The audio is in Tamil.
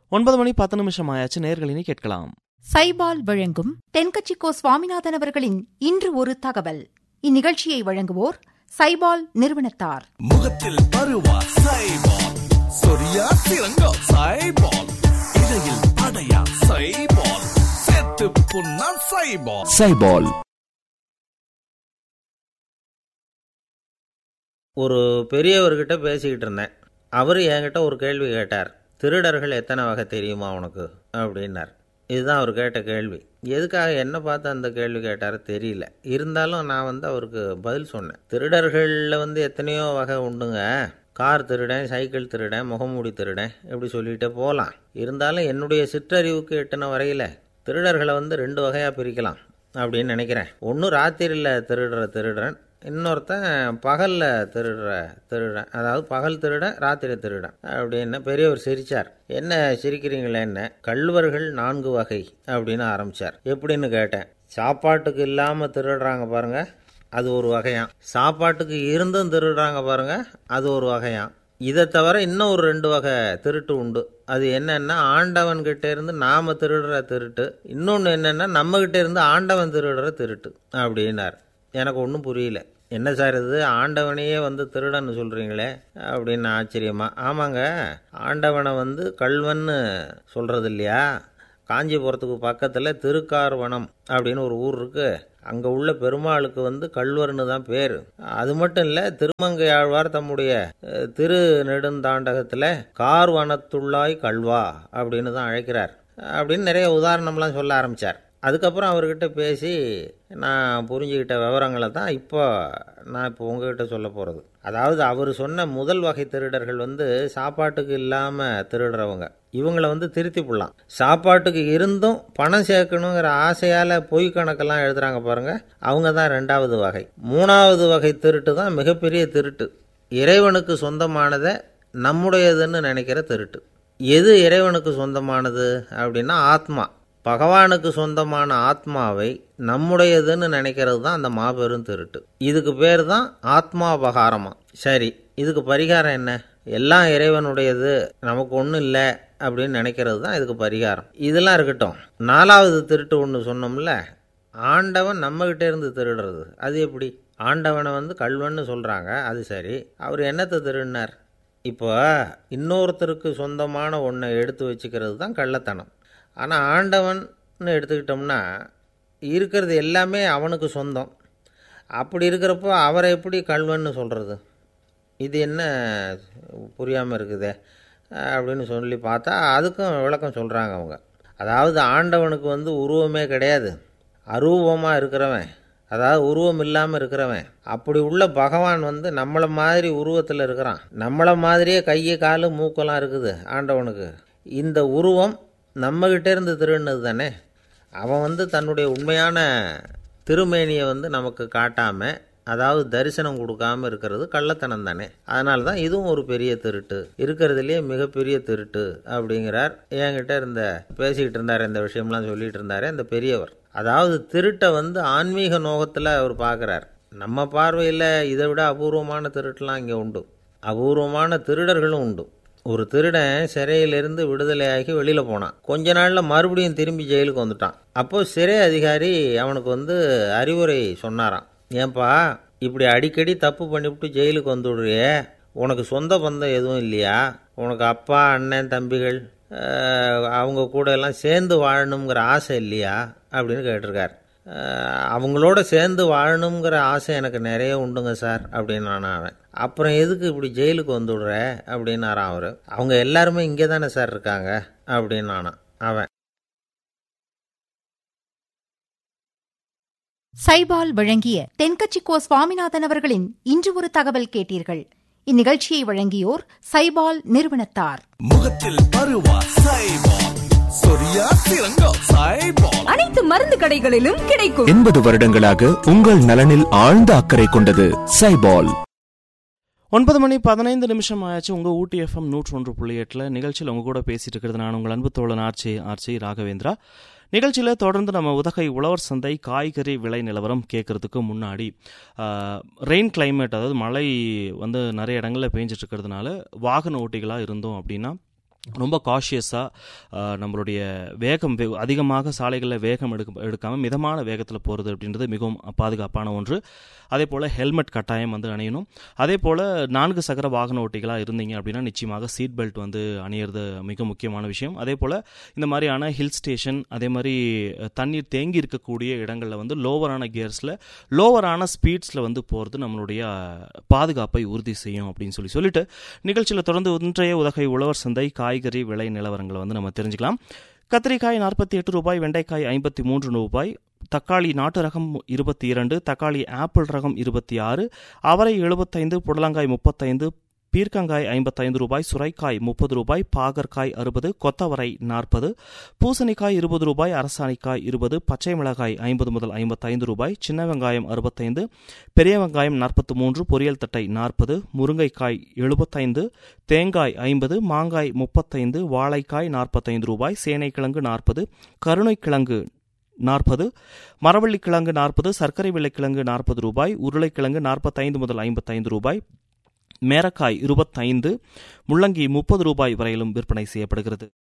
ஒன்பது மணி பத்து நிமிஷம் ஆயாச்சு நேர்களினி கேட்கலாம் சைபால் வழங்கும் தென்கட்சிக்கோ சுவாமிநாதன் அவர்களின் இன்று ஒரு தகவல் இந்நிகழ்ச்சியை வழங்குவோர் சைபால் நிறுவனத்தார் முகத்தில் பருவா சைபால் சொரியா சிறங்கோ சைபால் இடையில் அடையா சைபால் செத்து புண்ணா சைபால் சைபால் ஒரு பெரியவர்கிட்ட பேசிக்கிட்டு இருந்தேன் அவர் என்கிட்ட ஒரு கேள்வி கேட்டார் திருடர்கள் எத்தனை வகை தெரியுமா உனக்கு அப்படின்னார் இதுதான் அவர் கேட்ட கேள்வி எதுக்காக என்ன பார்த்து அந்த கேள்வி கேட்டார் தெரியல இருந்தாலும் நான் வந்து அவருக்கு பதில் சொன்னேன் திருடர்களில் வந்து எத்தனையோ வகை உண்டுங்க கார் திருடன் சைக்கிள் திருடன் முகமூடி திருடன் இப்படி சொல்லிகிட்டே போகலாம் இருந்தாலும் என்னுடைய சிற்றறிவுக்கு எட்டின வரையில் திருடர்களை வந்து ரெண்டு வகையாக பிரிக்கலாம் அப்படின்னு நினைக்கிறேன் ஒன்று ராத்திரியில் திருடுற திருடன் இன்னொருத்தன் பகலில் திருடுற திருடன் அதாவது பகல் திருடன் ராத்திரி திருடன் அப்படின்னு பெரியவர் சிரிச்சார் என்ன சிரிக்கிறீங்களே என்ன கள்வர்கள் நான்கு வகை அப்படின்னு ஆரம்பிச்சார் எப்படின்னு கேட்டேன் சாப்பாட்டுக்கு இல்லாமல் திருடுறாங்க பாருங்க அது ஒரு வகையாம் சாப்பாட்டுக்கு இருந்தும் திருடுறாங்க பாருங்க அது ஒரு வகையாம் இதை தவிர இன்னும் ஒரு ரெண்டு வகை திருட்டு உண்டு அது என்னன்னா ஆண்டவன் கிட்ட இருந்து நாம திருடுற திருட்டு இன்னொன்று என்னன்னா நம்ம கிட்ட இருந்து ஆண்டவன் திருடுற திருட்டு அப்படின்னார் எனக்கு ஒன்றும் புரியல என்ன சார் இது ஆண்டவனையே வந்து திருடன்னு சொல்கிறீங்களே அப்படின்னு ஆச்சரியமா ஆமாங்க ஆண்டவனை வந்து கல்வன்னு சொல்கிறது இல்லையா காஞ்சிபுரத்துக்கு பக்கத்தில் திருக்கார்வனம் அப்படின்னு ஒரு ஊர் இருக்கு அங்கே உள்ள பெருமாளுக்கு வந்து கல்வர்னு தான் பேர் அது மட்டும் இல்லை திருமங்கை ஆழ்வார் தம்முடைய அஹ், திரு நெடுந்தாண்டகத்தில் கார்வனத்துள்ளாய் கல்வா அப்படின்னு தான் அழைக்கிறார் அப்படின்னு நிறைய உதாரணம்லாம் சொல்ல ஆரம்பித்தார் அதுக்கப்புறம் அவர்கிட்ட பேசி நான் புரிஞ்சுக்கிட்ட விவரங்களை தான் இப்போ நான் இப்போ உங்ககிட்ட சொல்ல போகிறது அதாவது அவர் சொன்ன முதல் வகை திருடர்கள் வந்து சாப்பாட்டுக்கு இல்லாமல் திருடுறவங்க இவங்கள வந்து திருத்தி போடலாம் சாப்பாட்டுக்கு இருந்தும் பணம் சேர்க்கணுங்கிற ஆசையால் பொய் கணக்கெல்லாம் எழுதுறாங்க பாருங்க அவங்க தான் ரெண்டாவது வகை மூணாவது வகை திருட்டு தான் மிகப்பெரிய திருட்டு இறைவனுக்கு சொந்தமானதை நம்முடையதுன்னு நினைக்கிற திருட்டு எது இறைவனுக்கு சொந்தமானது அப்படின்னா ஆத்மா பகவானுக்கு சொந்தமான ஆத்மாவை நம்முடையதுன்னு நினைக்கிறது தான் அந்த மாபெரும் திருட்டு இதுக்கு பேர் தான் ஆத்மாபகாரமா சரி இதுக்கு பரிகாரம் என்ன எல்லாம் இறைவனுடையது நமக்கு ஒன்றும் இல்லை அப்படின்னு நினைக்கிறது தான் இதுக்கு பரிகாரம் இதெல்லாம் இருக்கட்டும் நாலாவது திருட்டு ஒன்று சொன்னோம்ல ஆண்டவன் நம்மகிட்ட இருந்து திருடுறது அது எப்படி ஆண்டவனை வந்து கல்வன்னு சொல்கிறாங்க அது சரி அவர் என்னத்தை திருடினார் இப்போ இன்னொருத்தருக்கு சொந்தமான ஒன்றை எடுத்து வச்சுக்கிறது தான் கள்ளத்தனம் ஆனால் ஆண்டவன்னு எடுத்துக்கிட்டோம்னா இருக்கிறது எல்லாமே அவனுக்கு சொந்தம் அப்படி இருக்கிறப்போ அவரை எப்படி கல்வன்னு சொல்கிறது இது என்ன புரியாமல் இருக்குதே அப்படின்னு சொல்லி பார்த்தா அதுக்கும் விளக்கம் சொல்கிறாங்க அவங்க அதாவது ஆண்டவனுக்கு வந்து உருவமே கிடையாது அரூபமாக இருக்கிறவன் அதாவது உருவம் இல்லாமல் இருக்கிறவன் அப்படி உள்ள பகவான் வந்து நம்மளை மாதிரி உருவத்தில் இருக்கிறான் நம்மளை மாதிரியே கையை காலு மூக்கெல்லாம் இருக்குது ஆண்டவனுக்கு இந்த உருவம் நம்மகிட்ட இருந்து திருடினது தானே அவன் வந்து தன்னுடைய உண்மையான திருமேனியை வந்து நமக்கு காட்டாமல் அதாவது தரிசனம் கொடுக்காம இருக்கிறது கள்ளத்தனம் தானே அதனால தான் இதுவும் ஒரு பெரிய திருட்டு இருக்கிறதுலேயே மிகப்பெரிய திருட்டு அப்படிங்கிறார் என்கிட்ட இருந்த பேசிக்கிட்டு இருந்தார் இந்த விஷயம்லாம் சொல்லிட்டு இருந்தாரு அந்த பெரியவர் அதாவது திருட்டை வந்து ஆன்மீக நோகத்தில் அவர் பார்க்குறார் நம்ம பார்வையில் இதை விட அபூர்வமான திருட்டுலாம் இங்கே உண்டு அபூர்வமான திருடர்களும் உண்டு ஒரு திருடன் சிறையிலிருந்து விடுதலையாகி வெளியில் போனான் கொஞ்ச நாளில் மறுபடியும் திரும்பி ஜெயிலுக்கு வந்துட்டான் அப்போ சிறை அதிகாரி அவனுக்கு வந்து அறிவுரை சொன்னாராம் ஏன்பா இப்படி அடிக்கடி தப்பு பண்ணிவிட்டு ஜெயிலுக்கு வந்து விடுறியே உனக்கு சொந்த பந்தம் எதுவும் இல்லையா உனக்கு அப்பா அண்ணன் தம்பிகள் அஹ், அவங்க கூட எல்லாம் சேர்ந்து வாழணுங்கிற ஆசை இல்லையா அப்படின்னு கேட்டிருக்கார் அஹ், அவங்களோட சேர்ந்து வாழணுங்கிற ஆசை எனக்கு நிறைய உண்டுங்க சார் அப்படின்னு நான் அவன் அப்புறம் எதுக்கு இப்படி ஜெயிலுக்கு வந்து விடுற அப்படின்னாரான் அவர் அவங்க எல்லாருமே இங்கே தானே சார் இருக்காங்க அப்படின்னு நானான் அவன் சைபால் வழங்கிய தென்கட்சிக்கோ சுவாமிநாதன் அவர்களின் இன்று ஒரு தகவல் கேட்டீர்கள் இந்நிகழ்ச்சியை வழங்கியோர் சைபால் நிறுவனத்தார் முகத்தில் பருவா சைபால் சொரியா சிறங்கோ சைபால் அனைத்து மருந்து கடைகளிலும் கிடைக்கும் எண்பது வருடங்களாக உங்கள் நலனில் ஆழ்ந்த அக்கறை கொண்டது சைபால் ஒன்பது மணி பதினைந்து நிமிஷம் ஆயாச்சு உங்கள் ஊட்டி எஃப்எம் நூற்றி ஒன்று புள்ளி எட்டில் நிகழ்ச்சியில் உங்கள் கூட பேசிட்டு இருக்கிறது நான் உங்கள் அன்பு தோழன் ஆர்ச்சி ஆர்ச்சி ராகவேந்திரா நிகழ்ச்சியில் தொடர்ந்து நம்ம உதகை உழவர் சந்தை காய்கறி விலை நிலவரம் கேட்கறதுக்கு முன்னாடி ரெயின் climate அதாவது மழை வந்து நிறைய இடங்களில் பேஞ்சிட்டு இருக்கிறதுனால வாகன ஓட்டிகளாக இருந்தோம் அப்படின்னா ரொம்ப காஷியஸாக நம்மளுடைய வேகம் வெ- அதிகமாக சாலைகளில் வேகம் எடுக்க எடுக்காமல் மிதமான வேகத்தில் போகிறது அப்படின்றது மிகவும் பாதுகாப்பான ஒன்று அதே போல் ஹெல்மெட் கட்டாயம் வந்து அணியணும் அதே போல் நான்கு சக்கர வாகன ஓட்டிகளாக இருந்தீங்க அப்படின்னா நிச்சயமாக சீட் பெல்ட் வந்து அணியிறது மிக முக்கியமான விஷயம் அதே போல் இந்த மாதிரியான ஹில் ஸ்டேஷன் அதே மாதிரி அஹ், தண்ணீர் தேங்கி இருக்கக்கூடிய இடங்களில் வந்து லோவரான கியர்ஸில் லோவரான ஸ்பீட்ஸில் வந்து போகிறது நம்மளுடைய அஹ், பாதுகாப்பை உறுதி செய்யும் அப்படின்னு சொல்லி சொல்லிட்டு நிகழ்ச்சியில் தொடர்ந்து இன்றைய உதகை உழவர் சந்தை காய்கறி விலை நிலவரங்களை வந்து நம்ம தெரிஞ்சுக்கலாம் கத்திரிக்காய் நாற்பத்தி எட்டு ரூபாய் வெண்டைக்காய் ஐம்பத்தி மூன்று ரூபாய் தக்காளி நாட்டு ரகம் இருபத்தி இரண்டு தக்காளி ஆப்பிள் ரகம் இருபத்தி ஆறு அவரை எழுபத்தைந்து புடலங்காய் முப்பத்தைந்து பீர்க்கங்காய் ஐம்பத்தைந்து ரூபாய் சுரைக்காய் முப்பது ரூபாய் பாகற்காய் அறுபது கொத்தவரை நாற்பது பூசணிக்காய் இருபது ரூபாய் அரசாணிக்காய் இருபது பச்சை மிளகாய் ஐம்பது முதல் ஐம்பத்தைந்து ரூபாய் சின்ன வெங்காயம் அறுபத்தைந்து பெரிய வெங்காயம் நாற்பத்து மூன்று பொரியல் தட்டை நாற்பது முருங்கைக்காய் எழுபத்தைந்து தேங்காய் ஐம்பது மாங்காய் முப்பத்தைந்து வாழைக்காய் நாற்பத்தைந்து ரூபாய் சேனைக்கிழங்கு நாற்பது கருணைக்கிழங்கு நாற்பது மரவள்ளிக்கிழங்கு நாற்பது சர்க்கரை வெள்ளைக்கிழங்கு நாற்பது ரூபாய் உருளைக்கிழங்கு நாற்பத்தைந்து முதல் ஐம்பத்தைந்து ரூபாய் மேரக்காய் இருபத்தைந்து முள்ளங்கி முப்பது ரூபாய் வரையிலும் விற்பனை செய்யப்படுகிறது